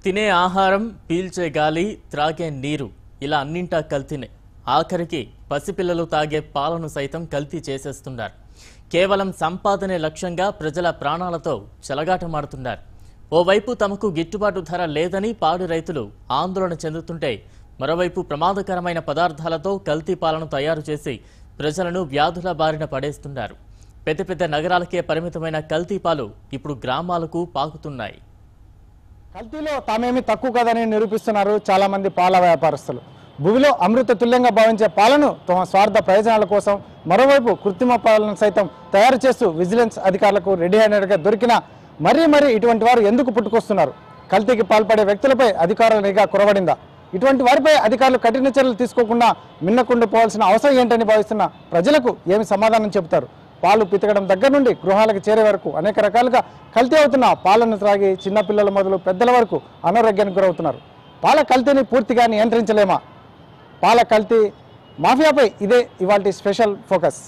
తినే ఆహారం పీల్చే గాలి త్రాగే నీరు ఇలా అన్నింటా కల్తీనే ఆఖరికి పసిపిల్లలు తాగే పాలను సైతం కల్తీ చేసేస్తున్నారు కేవలం సంపాదనే లక్ష్యంగా ప్రజల ప్రాణాలతో చెలగాటమాడుతున్నారు ఓవైపు తమకు గిట్టుబాటు ధర లేదని పాడి రైతులు ఆందోళన చెందుతుంటే మరోవైపు ప్రమాదకరమైన పదార్థాలతో కల్తీ పాలను తయారు చేసి ప్రజలను వ్యాధుల బారిన పడేస్తున్నారు పెద్ద పెద్ద నగరాలకే పరిమితమైన కల్తీ పాలు ఇప్పుడు గ్రామాలకు పాకుతున్నాయి కల్తీలో తామేమి తక్కువ కదని నిరూపిస్తున్నారు చాలా మంది పాల వ్యాపారస్తులు భూమిలో అమృత తుల్యంగా భావించే పాలను తమ స్వార్థ ప్రయోజనాల కోసం మరోవైపు కృత్రిమ పాలను సైతం తయారు చేస్తూ విజిలెన్స్ అధికారులకు రెడీ అయినట్టుగా దొరికిన మరీ మరీ ఇటువంటి వారు ఎందుకు పుట్టుకొస్తున్నారు కల్తీకి పాల్పడే వ్యక్తులపై అధికారుల నిఘా కురవడిందా ఇటువంటి వారిపై అధికారులు కఠిన చర్యలు తీసుకోకుండా మిన్నకుండి పోవాల్సిన అవసరం ఏంటని భావిస్తున్న ప్రజలకు ఏమి సమాధానం చెబుతారు పాలు పితకడం దగ్గర నుండి గృహాలకు చేరే వరకు అనేక రకాలుగా కల్తీ అవుతున్న పాలను త్రాగి చిన్నపిల్లల మొదలు పెద్దల వరకు అనారోగ్యానికి గురవుతున్నారు పాల కల్తీని పూర్తిగా నియంత్రించలేమా పాల కల్తీ మాఫియాపై ఇదే ఇవాళ స్పెషల్ ఫోకస్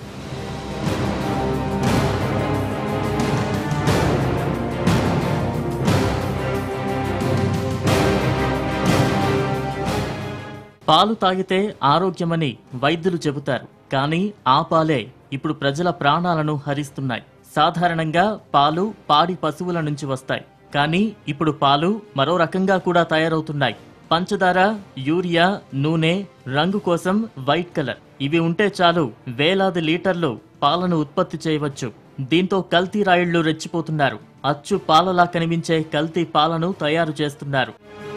పాలు తాగితే ఆరోగ్యమని వైద్యులు చెబుతారు కానీ ఆ పాలే ఇప్పుడు ప్రజల ప్రాణాలను హరిస్తున్నాయి సాధారణంగా పాలు పాడి పశువుల నుంచి వస్తాయి కానీ ఇప్పుడు పాలు మరో రకంగా కూడా తయారవుతున్నాయి పంచదార యూరియా నూనె రంగు కోసం వైట్ కలర్ ఇవి ఉంటే చాలు వేలాది లీటర్లు పాలను ఉత్పత్తి చేయవచ్చు దీంతో కల్తీ రాయిళ్లు రెచ్చిపోతున్నారు అచ్చు పాలలా కనిపించే కల్తీ పాలను తయారు చేస్తున్నారు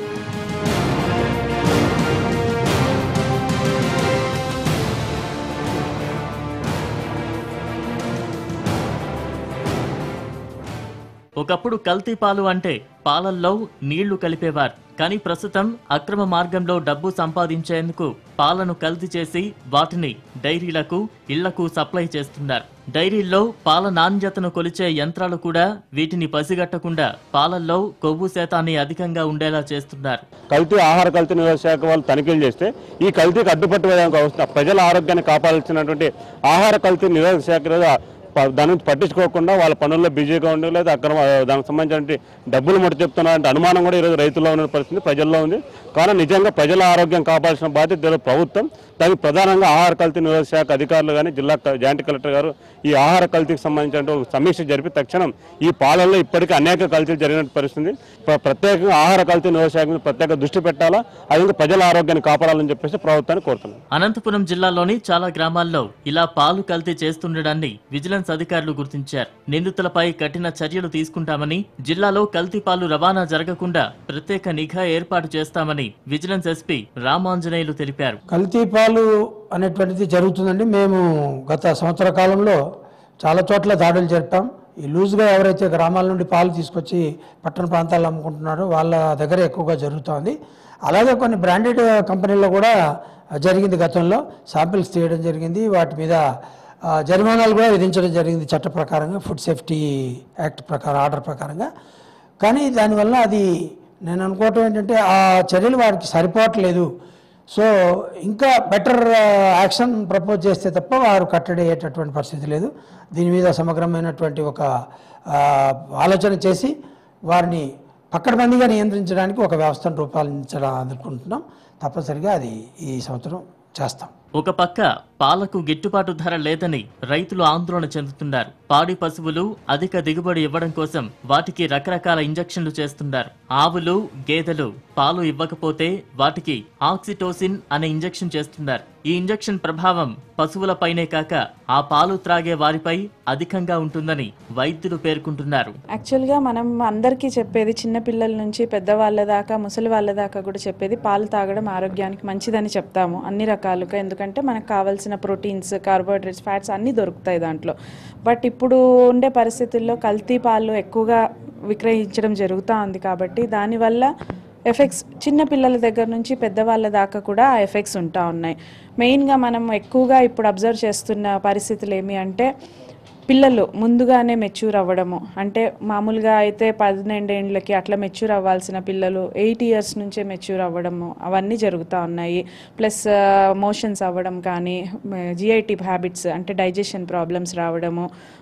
ఒకప్పుడు కల్తీ పాలు అంటే పాలల్లో నీళ్లు కలిపేవారు కానీ ప్రస్తుతం అక్రమ మార్గంలో డబ్బు సంపాదించేందుకు పాలను కల్తీ చేసి వాటిని డైరీలకు ఇళ్లకు సప్లై చేస్తున్నారు డైరీల్లో పాల నాణ్యతను కొలిచే యంత్రాలు కూడా వీటిని పసిగట్టకుండా పాలల్లో కొవ్వు శాతాన్ని అధికంగా ఉండేలా చేస్తున్నారు కల్తీ ఆహార కల్తీ నిరోధక శాఖ వాళ్ళు తనిఖీలు చేస్తే ఈ కల్తీకి అడ్డుపట్టు వేయడానికి అవసరం ప్రజల ఆరోగ్యాన్ని కాపాడాల్సినటువంటి ఆహార కల్తీ నిరోధక శాఖ ఈరోజు ప- దాని నుంచి పట్టించుకోకుండా వాళ్ళ పనుల్లో బిజీగా ఉండి లేదా అక్రమ దానికి సంబంధించిన డబ్బులు ముట్ట చెప్తున్నారంటే అనుమానం కూడా ఈరోజు రైతుల్లో ఉన్న పరిస్థితి ప్రజల్లో ఉంది కానీ నిజంగా ప్రజల ఆరోగ్యం కాపాడాల్సిన బాధ్యత ఈరోజు ప్రభుత్వం దానికి ప్రధానంగా ఆహార కల్తీ నిరోధక శాఖ అధికారులు కానీ జిల్లా క- జాయింట్ కలెక్టర్ గారు ఈ ఆహార కల్తీకి సంబంధించిన ఒక సమీక్ష జరిపి తక్షణం ఈ పాలల్లో ఇప్పటికీ అనేక కల్తీలు జరిగిన పరిస్థితి ప్ర- ప్రత్యేకంగా ఆహార కల్తీ నిరోధక శాఖ మీద ప్రత్యేక దృష్టి పెట్టాలా అది ప్రజల ఆరోగ్యాన్ని కాపాడాలని చెప్పేసి ప్రభుత్వాన్ని కోరుతున్నాం అనంతపురం జిల్లాలోని చాలా గ్రామాల్లో ఇలా పాలు కల్తీ చేస్తుండడాన్ని విజిలెన్స్ అధికారులు గుర్తించారు నిందితులపై కఠిన చర్యలు తీసుకుంటామని జిల్లాలో కల్తీ పాలు రవాణా జరగకుండా ప్రత్యేక నిఘా ఏర్పాటు చేస్తామని విజిలెన్స్ ఎస్పీ రామాంజనేయులు తెలిపారు కల్తీ పాలు అనేటువంటిది జరుగుతుందండి మేము గత సంవత్సర కాలంలో చాలా చోట్ల దాడులు జరిపాం ఈ లూజ్గా ఎవరైతే గ్రామాల నుండి పాలు తీసుకొచ్చి పట్టణ ప్రాంతాల్లో అమ్ముకుంటున్నారో వాళ్ళ దగ్గర ఎక్కువగా జరుగుతోంది అలాగే కొన్ని బ్రాండెడ్ కంపెనీల్లో కూడా జరిగింది గతంలో శాంపిల్స్ తీయడం జరిగింది వాటి మీద ఆ, జరిమానాలు కూడా విధించడం జరిగింది చట్ట ప్రకారంగా ఫుడ్ సేఫ్టీ యాక్ట్ ప్రకారం ఆర్డర్ ప్రకారంగా కానీ దానివల్ల అది నేను అనుకోవటం ఏంటంటే ఆ చర్యలు వారికి సరిపోవట్లేదు సో ఇంకా బెటర్ యాక్షన్ ప్రపోజ్ చేస్తే తప్ప వారు కట్టడి అయ్యేటటువంటి పరిస్థితి లేదు దీని మీద సమగ్రమైనటువంటి ఒక ఆ, ఆలోచన చేసి వారిని పక్కడబందీగా నియంత్రించడానికి ఒక వ్యవస్థను రూపొందించడం అనుకుంటున్నాం తప్పనిసరిగా అది ఈ సంవత్సరం చేస్తాం ఒక పక్క పాలకు గిట్టుబాటు ధర లేదని రైతులు ఆందోళన చెందుతున్నారు పాడి పశువులు అధిక దిగుబడి ఇవ్వడం కోసం వాటికి రకరకాల ఇంజెక్షన్లు చేస్తున్నారు ఆవులు గేదెలు పాలు ఇవ్వకపోతే వాటికి ఆక్సిటోసిన్ అనే ఇంజెక్షన్ చేస్తున్నారు ఈ ఇంజెక్షన్ ప్రభావం పశువులపైనే కాక ఆ పాలు త్రాగే వారిపై అధికంగా ఉంటుందని వైద్యులు పేర్కొంటున్నారు యాక్చువల్గా మనం అందరికీ చెప్పేది చిన్న పిల్లల నుంచి పెద్దవాళ్ళ దాకా ముసలి వాళ్ళ దాకా కూడా చెప్పేది పాలు తాగడం ఆరోగ్యానికి మంచిదని చెప్తాము అన్ని రకాలుగా ఎందుకంటే మనకు కావాల్సిన ప్రోటీన్స్ కార్బోహైడ్రేట్స్ ఫ్యాట్స్ అన్నీ దొరుకుతాయి దాంట్లో బట్ ఇప్పుడు ఉండే పరిస్థితుల్లో కల్తీ పాలు ఎక్కువగా విక్రయించడం జరుగుతూ ఉంది కాబట్టి దానివల్ల ఎఫెక్ట్స్ చిన్న పిల్లల దగ్గర నుంచి పెద్దవాళ్ళ దాకా కూడా ఆ ఎఫెక్ట్స్ ఉంటా ఉన్నాయి మెయిన్గా మనం ఎక్కువగా ఇప్పుడు అబ్జర్వ్ చేస్తున్న పరిస్థితులు ఏమి అంటే పిల్లలు ముందుగానే మెచ్యూర్ అవ్వడము అంటే మామూలుగా అయితే పన్నెండేండ్లకి అట్లా మెచ్యూర్ అవ్వాల్సిన పిల్లలు ఎయిట్ ఇయర్స్ నుంచే మెచ్యూర్ అవ్వడము అవన్నీ జరుగుతూ ఉన్నాయి ప్లస్ మోషన్స్ అవ్వడం కానీ జిఐటి హ్యాబిట్స్ అంటే డైజెషన్ ప్రాబ్లమ్స్ రావడము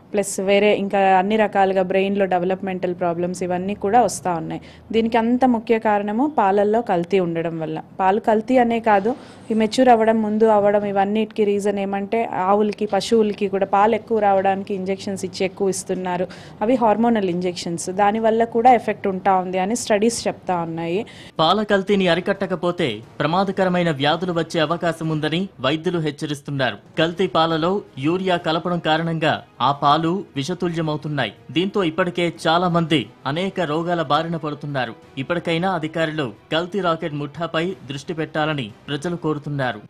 ప్లస్ వేరే ఇంకా అన్ని రకాలుగా బ్రెయిన్లో డెవలప్మెంటల్ ప్రాబ్లమ్స్ ఇవన్నీ కూడా వస్తూ ఉన్నాయి దీనికి అంత ముఖ్య కారణము పాలల్లో కల్తీ ఉండడం వల్ల పాలు కల్తీ అనే కాదు ఈ మెచ్యూర్ అవ్వడం ముందు అవ్వడం ఇవన్నిటికి రీజన్ ఏమంటే ఆవులకి పశువులకి కూడా పాలు ఎక్కువ రావడానికి ఇంజెక్షన్స్ ఇచ్చి ఎక్కువ ఇస్తున్నారు అవి హార్మోనల్ ఇంజెక్షన్స్ దానివల్ల కూడా ఎఫెక్ట్ ఉంటా ఉంది అని స్టడీస్ చెప్తా ఉన్నాయి పాల కల్తీని అరికట్టకపోతే ప్రమాదకరమైన వ్యాధులు వచ్చే అవకాశం ఉందని వైద్యులు హెచ్చరిస్తున్నారు కల్తీ పాలలో యూరియా కలపడం కారణంగా ఆ పాలు విషతుల్యమవుతున్నాయి దీంతో ఇప్పటికే చాలా మంది అనేక రోగాల బారిన పడుతున్నారు ఇప్పటికైనా అధికారులు కల్తీ రాకెట్ ముఠాపై దృష్టి పెట్టాలని ప్రజలు కోరుతున్నారు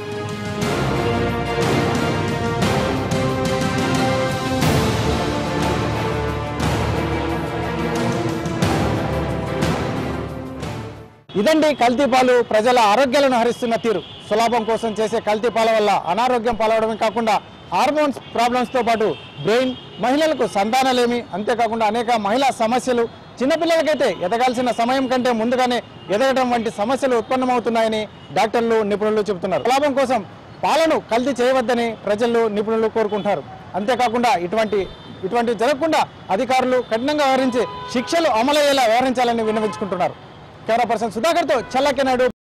ఇదండి కల్తీ పాలు ప్రజల ఆరోగ్యాలను హరిస్తున్న తీరు సులభం కోసం చేసే కల్తీ పాల వల్ల అనారోగ్యం పాలవడమే కాకుండా హార్మోన్స్ ప్రాబ్లమ్స్తో పాటు బ్రెయిన్ మహిళలకు సంతానలేమి అంతేకాకుండా అనేక మహిళా సమస్యలు చిన్నపిల్లలకైతే ఎదగాల్సిన సమయం కంటే ముందుగానే ఎదగడం వంటి సమస్యలు ఉత్పన్నమవుతున్నాయని డాక్టర్లు నిపుణులు చెబుతున్నారు లాభం కోసం పాలను కల్తీ చేయవద్దని ప్రజలు నిపుణులు కోరుకుంటారు అంతేకాకుండా ఇటువంటి ఇటువంటి జరగకుండా అధికారులు కఠినంగా వ్యవహరించి శిక్షలు అమలయ్యేలా వ్యవహరించాలని విన్నవించుకుంటున్నారు కెమెరా పర్సన్ సుధాకర్తో చల్లకెనాడు